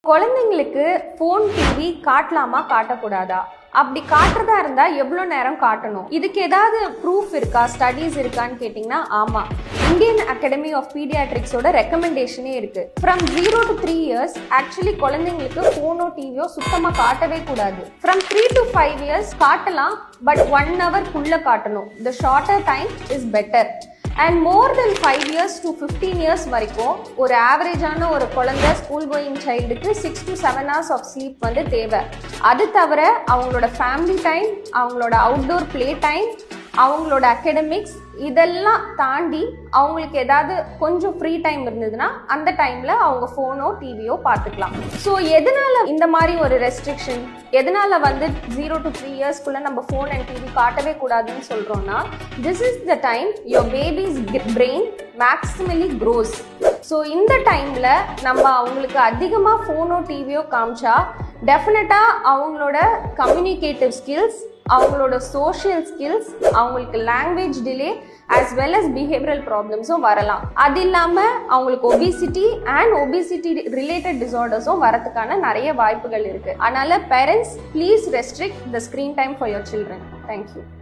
குழந்தைங்களுக்கு phone TV காட்டலாமா காட்டக்கூடாதா அப்படி காட்டுறதா இருந்தா எவ்வளோ நேரம் காட்டணும் இதுக்கு ஏதாவது ப்ரூஃப் இருக்கா ஸ்டடீஸ் இருக்கான்னு கேட்டிங்கன்னா ஆமா இந்தியன் அகாடமி ஆஃப் பீடியாட்ரிக்ஸோட ரெக்கமெண்டேஷனே இருக்கு from zero to three years actually குழந்தைங்களுக்கு ஃபோனோ டிவியோ சுத்தமாக காட்டவே கூடாது from three to five years காட்டலாம் பட் ஒன் ஹவர்க்குள்ள காட்டணும் the shorter time is better and more then five years to fifteen years வரைக்கும் ஒரு ஆவரேஜான ஒரு குழந்தை ஸ்கூல் கோயிங் சைல்டுக்கு six to seven hours of sleep வந்து தேவை அது தவிர அவங்களோட ஃபேமிலி டைம் அவங்களோட அவுட்டோர் ப்ளே டைம் அவங்களோட அகடமிக்ஸ் இதெல்லாம் தாண்டி அவங்களுக்கு ஏதாவது கொஞ்சம் ஃப்ரீ டைம் இருந்ததுன்னா அந்த டைமில் அவங்க ஃபோனோ டிவியோ பார்த்துக்கலாம் ஸோ எதனால இந்த மாதிரி ஒரு ரெஸ்ட்ரிக்ஷன் எதனால வந்து ஜீரோ டு த்ரீ இயர்ஸ்க்குள்ளே நம்ம ஃபோன் அண்ட் டிவி காட்டவே கூடாதுன்னு சொல்கிறோன்னா this is the time your baby's brain maximally grows so இந்த டைமில் நம்ம அவங்களுக்கு அதிகமாக ஃபோனோ டிவியோ காமிச்சா டெஃபினட்டாக அவங்களோட கம்யூனிகேட்டிவ் ஸ்கில்ஸ் அவங்களோட சோஷியல் ஸ்கில்ஸ் அவங்களுக்கு language delay as well as behavioural ப்ராப்ளம்ஸும் வரலாம் அது இல்லாமல் அவங்களுக்கு ஒபிசிட்டி அண்ட் ஒபிசிட்டி ரிலேட்டட் டிசார்டர்ஸும் வரதுக்கான நிறைய வாய்ப்புகள் இருக்குது அதனால் parents please restrict the screen time for your children thank you